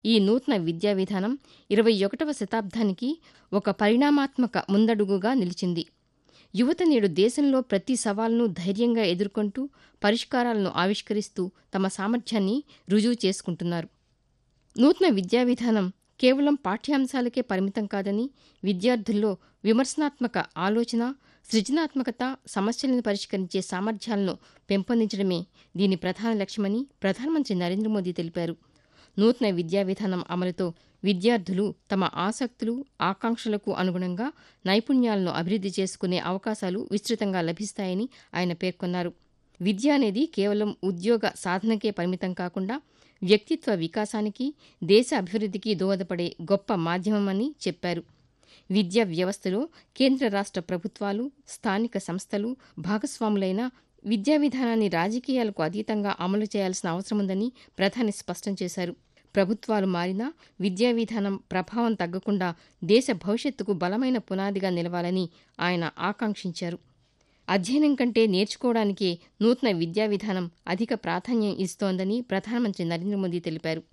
ఈ నూతన విద్యా విధానం ఇరవై ఒకటవ శతాబ్దానికి ఒక పరిణామాత్మక ముందడుగుగా నిలిచింది యువత నేడు దేశంలో ప్రతి సవాల్ను ధైర్యంగా ఎదుర్కొంటూ పరిష్కారాలను ఆవిష్కరిస్తూ తమ సామర్థ్యాన్ని రుజువు చేసుకుంటున్నారు నూతన విద్యా విధానం కేవలం పాఠ్యాంశాలకే పరిమితం కాదని విద్యార్థుల్లో విమర్శనాత్మక ఆలోచన సృజనాత్మకత సమస్యలను పరిష్కరించే సామర్థ్యాలను పెంపొందించడమే దీని ప్రధాన లక్ష్యమని ప్రధానమంత్రి నరేంద్ర మోదీ తెలిపారు నూతన విద్యా విధానం అమలుతో విద్యార్థులు తమ ఆసక్తులు ఆకాంక్షలకు అనుగుణంగా నైపుణ్యాలను అభివృద్ధి చేసుకునే అవకాశాలు విస్తృతంగా లభిస్తాయని ఆయన పేర్కొన్నారు విద్య అనేది కేవలం ఉద్యోగ సాధనకే పరిమితం కాకుండా వ్యక్తిత్వ వికాసానికి దేశ అభివృద్ధికి దోహదపడే గొప్ప మాధ్యమమని చెప్పారు విద్యా వ్యవస్థలో కేంద్ర రాష్ట్ర ప్రభుత్వాలు స్థానిక సంస్థలు భాగస్వాములైన విద్యా విధానాన్ని రాజకీయాలకు అతీతంగా అమలు చేయాల్సిన అవసరముందని ప్రధాని స్పష్టం చేశారు ప్రభుత్వాలు మారినా విద్యా విధానం ప్రభావం తగ్గకుండా దేశ భవిష్యత్తుకు బలమైన పునాదిగా నిలవాలని ఆయన ఆకాంక్షించారు అధ్యయనం కంటే నేర్చుకోవడానికే నూతన విద్యా విధానం అధిక ప్రాధాన్యం ఇస్తోందని ప్రధానమంత్రి నరేంద్ర మోదీ తెలిపారు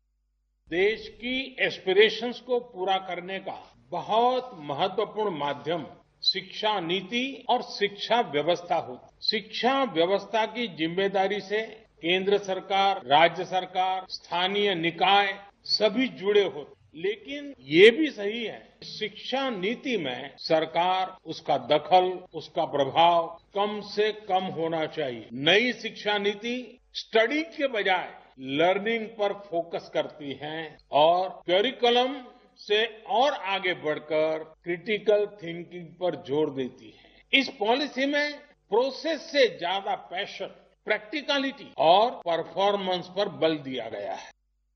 देश की एस्पिरेशंस को पूरा करने का बहुत महत्वपूर्ण माध्यम शिक्षा नीति और शिक्षा व्यवस्था होती शिक्षा व्यवस्था की जिम्मेदारी से केंद्र सरकार राज्य सरकार स्थानीय निकाय सभी जुड़े होते लेकिन ये भी सही है शिक्षा नीति में सरकार उसका दखल उसका प्रभाव कम से कम होना चाहिए नई शिक्षा नीति स्टडी के बजाय लर्निंग पर फोकस करती है और करिकुलम से और आगे बढ़कर क्रिटिकल थिंकिंग पर जोर देती है इस पॉलिसी में प्रोसेस से ज्यादा पैशन प्रैक्टिकलिटी और परफॉर्मेंस पर बल दिया गया है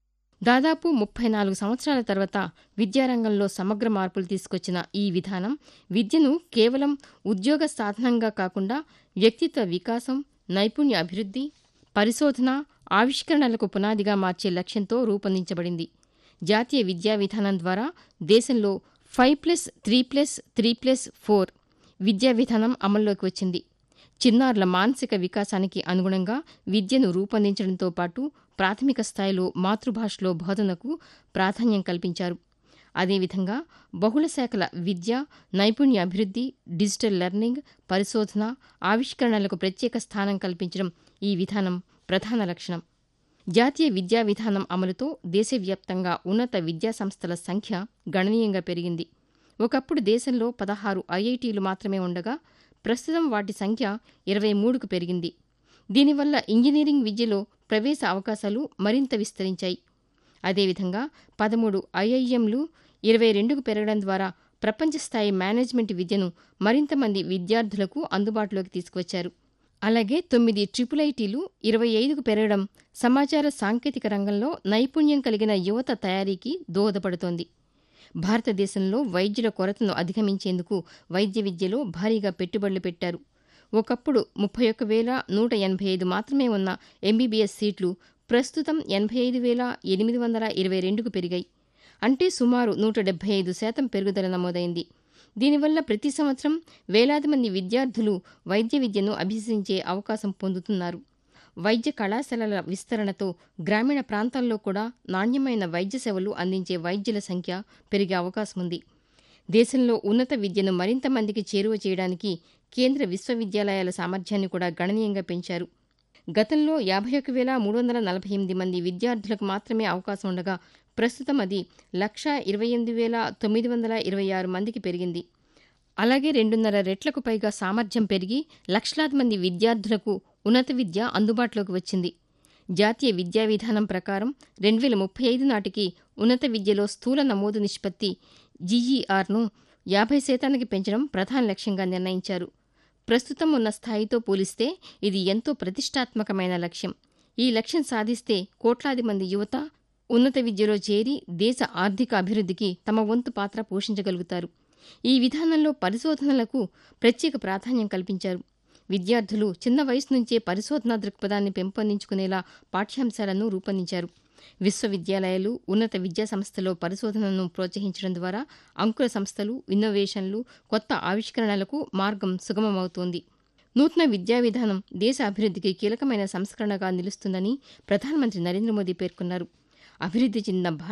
దాదాపు ముప్పై నాలుగు సంవత్సరాల తర్వాత విద్యారంగంలో సమగ్ర మార్పులు తీసుకొచ్చిన ఈ విధానం విద్యను కేవలం ఉద్యోగ సాధనంగా కాకుండా వ్యక్తిత్వ వికాసం నైపుణ్య అభివృద్ధి పరిశోధన ఆవిష్కరణలకు పునాదిగా మార్చే లక్ష్యంతో రూపొందించబడింది జాతీయ విద్యా విధానం ద్వారా దేశంలో five plus three plus three plus four విద్యా విధానం అమల్లోకి వచ్చింది చిన్నారుల మానసిక వికాసానికి అనుగుణంగా విద్యను రూపొందించడంతో పాటు ప్రాథమిక స్థాయిలో మాతృభాషలో బోధనకు ప్రాధాన్యం కల్పించారు అదేవిధంగా బహుళ శాఖల విద్య నైపుణ్య అభివృద్ధి డిజిటల్ లెర్నింగ్ పరిశోధన ఆవిష్కరణలకు ప్రత్యేక స్థానం కల్పించడం ఈ విధానం ప్రధాన లక్షణం జాతీయ విద్యా విధానం అమలుతో దేశవ్యాప్తంగా ఉన్నత విద్యా సంస్థల సంఖ్య గణనీయంగా పెరిగింది ఒకప్పుడు దేశంలో పదహారు ఐఐటీలు మాత్రమే ఉండగా ప్రస్తుతం వాటి సంఖ్య ఇరవై మూడుకు పెరిగింది దీనివల్ల ఇంజనీరింగ్ విద్యలో ప్రవేశ అవకాశాలు మరింత విస్తరించాయి అదేవిధంగా పదమూడు ఐఐఎంలు ఇరవై రెండుకు పెరగడం ద్వారా ప్రపంచ స్థాయి మేనేజ్మెంట్ విద్యను మరింత మంది విద్యార్థులకు అందుబాటులోకి తీసుకువచ్చారు అలాగే తొమ్మిది ట్రిపుల్ ఐటీలు ఇరవై ఐదుకు పెరగడం సమాచార సాంకేతిక రంగంలో నైపుణ్యం కలిగిన యువత తయారీకి దోహదపడుతోంది భారతదేశంలో వైద్యుల కొరతను అధిగమించేందుకు వైద్య విద్యలో భారీగా పెట్టుబడులు పెట్టారు ఒకప్పుడు ముప్పై ఒక్క వేల నూట ఎనభై ఐదు మాత్రమే ఉన్న ఎంబీబీఎస్ సీట్లు ప్రస్తుతం ఎనభై ఐదు వేల ఎనిమిది వందల ఇరవై రెండుకు పెరిగాయి అంటే సుమారు నూట డెబ్బై ఐదు శాతం పెరుగుదల నమోదైంది దీనివల్ల ప్రతి సంవత్సరం వేలాది మంది విద్యార్థులు వైద్య విద్యను అభ్యసించే అవకాశం పొందుతున్నారు వైద్య కళాశాలల విస్తరణతో గ్రామీణ ప్రాంతాల్లో కూడా నాణ్యమైన వైద్య సేవలు అందించే వైద్యుల సంఖ్య పెరిగే అవకాశం ఉంది దేశంలో ఉన్నత విద్యను మరింత మందికి చేరువ చేయడానికి కేంద్ర విశ్వవిద్యాలయాల సామర్థ్యాన్ని కూడా గణనీయంగా పెంచారు గతంలో యాభై ఒక వేల మూడు వందల నలభై ఎనిమిది మంది విద్యార్థులకు మాత్రమే అవకాశం ఉండగా ప్రస్తుతం అది లక్షా ఇరవై ఎనిమిది వేల తొమ్మిది వందల ఇరవై ఆరు మందికి పెరిగింది అలాగే రెండున్నర రెట్లకు పైగా సామర్థ్యం పెరిగి లక్షలాది మంది విద్యార్థులకు ఉన్నత విద్య అందుబాటులోకి వచ్చింది జాతీయ విద్యా విధానం ప్రకారం రెండు వేల ముప్పై ఐదు నాటికి ఉన్నత విద్యలో స్థూల నమోదు నిష్పత్తి జీఈఆర్ను యాభై శాతానికి పెంచడం ప్రధాన లక్ష్యంగా నిర్ణయించారు ప్రస్తుతం ఉన్న స్థాయితో పోలిస్తే ఇది ఎంతో ప్రతిష్టాత్మకమైన లక్ష్యం ఈ లక్ష్యం సాధిస్తే కోట్లాది మంది యువత ఉన్నత విద్యలో చేరి దేశ ఆర్థిక అభివృద్ధికి తమ వంతు పాత్ర పోషించగలుగుతారు ఈ విధానంలో పరిశోధనలకు ప్రత్యేక ప్రాధాన్యం కల్పించారు విద్యార్థులు చిన్న వయసు నుంచే పరిశోధనా దృక్పథాన్ని పెంపొందించుకునేలా పాఠ్యాంశాలను రూపొందించారు విశ్వవిద్యాలయాలు ఉన్నత విద్యా సంస్థలో పరిశోధనను ప్రోత్సహించడం ద్వారా అంకుర సంస్థలు ఇన్నోవేషన్లు కొత్త ఆవిష్కరణలకు మార్గం సుగమమవుతోంది నూతన విద్యా విధానం దేశ అభివృద్ధికి కీలకమైన సంస్కరణగా నిలుస్తుందని ప్రధానమంత్రి నరేంద్ర మోదీ పేర్కొన్నారు అభివృద్ధి చెందిన